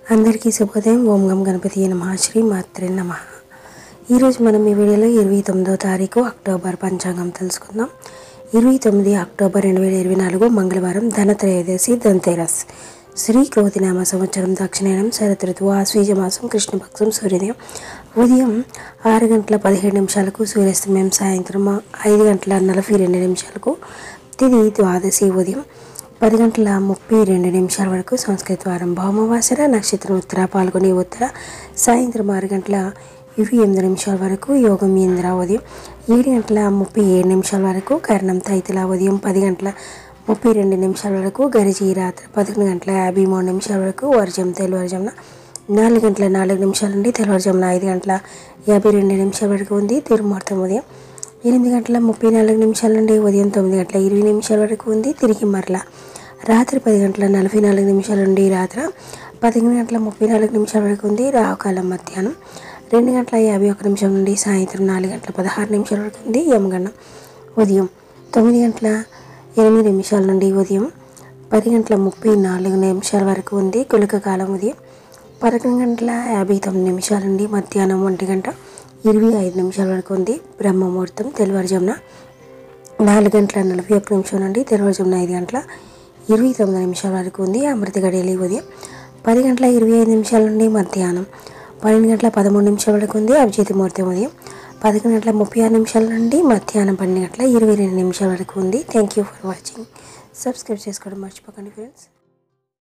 అందరికీ శుభోదయం ఓం గం గణపతి నమ శ్రీ మాత్రే నమ ఈరోజు మనం ఈ వీడియోలో ఇరవై తొమ్మిదో తారీఖు అక్టోబర్ పంచాంగం తెలుసుకుందాం ఇరవై తొమ్మిది అక్టోబర్ రెండు వేల ఇరవై నాలుగు మంగళవారం ధనత్రయోదశి ధన్తేరస్ శ్రీ క్రోతినామ సంవత్సరం దక్షిణాయనం శరత్ ఋతువు ఆశ్వీజ మాసం కృష్ణపక్షం సూర్యోదయం ఉదయం ఆరు గంటల పదిహేడు నిమిషాలకు సూర్యాస్తమయం సాయంత్రం ఐదు గంటల నలభై రెండు నిమిషాలకు తిది ద్వాదశి ఉదయం పది గంటల ముప్పై రెండు నిమిషాల వరకు సంస్కృత వారం భౌమవాసర నక్షత్రం ఉత్తర పాల్గొని ఉత్తర సాయంత్రం ఆరు గంటల ఇరవై ఎనిమిది నిమిషాల వరకు యోగం ఇంద్ర ఉదయం ఏడు గంటల ముప్పై ఏడు నిమిషాల వరకు కర్ణం తైతుల ఉదయం పది గంటల ముప్పై రెండు నిమిషాల వరకు గరిజీ రాత్రి పదకొండు గంటల యాభై మూడు నిమిషాల వరకు వర్జం తెల్లవారుజామున నాలుగు గంటల నాలుగు నిమిషాల నుండి తెల్లవారుజామున ఐదు గంటల యాభై రెండు నిమిషాల వరకు ఉంది తిరుముహూర్తం ఉదయం ఎనిమిది గంటల ముప్పై నాలుగు నిమిషాల నుండి ఉదయం తొమ్మిది గంటల ఇరవై నిమిషాల వరకు ఉంది తిరిగి మరలా రాత్రి పది గంటల నలభై నాలుగు నిమిషాల నుండి రాత్రి పదిహేను గంటల ముప్పై నాలుగు నిమిషాల వరకు ఉంది రాహుకాలం మధ్యాహ్నం రెండు గంటల యాభై ఒక నిమిషం నుండి సాయంత్రం నాలుగు గంటల పదహారు నిమిషాల వరకు ఉంది యమగండం ఉదయం తొమ్మిది గంటల ఎనిమిది నిమిషాల నుండి ఉదయం పది గంటల ముప్పై నాలుగు నిమిషాల వరకు ఉంది గుళిక కాలం ఉదయం పదకొండు గంటల యాభై తొమ్మిది నిమిషాల నుండి మధ్యాహ్నం ఒంటి గంట ఇరవై ఐదు నిమిషాల వరకు ఉంది బ్రహ్మముహూర్తం తెల్లవారుజామున నాలుగు గంటల నలభై ఒక్క నిమిషం నుండి తెల్లవారుజామున ఐదు గంటల ఇరవై తొమ్మిది నిమిషాల వరకు ఉంది అమృత గడియలు ఉదయం పది గంటల ఇరవై ఐదు నిమిషాల నుండి మధ్యాహ్నం పన్నెండు గంటల పదమూడు నిమిషాల వరకు ఉంది అభిజిత్ ముహూర్తం ఉదయం పదకొండు గంటల ముప్పై ఆరు నిమిషాల నుండి మధ్యాహ్నం పన్నెండు గంటల ఇరవై రెండు నిమిషాల వరకు ఉంది thank you for watching subscribe చేసుకోవడం మర్చిపోకండి ఫ్రెండ్స్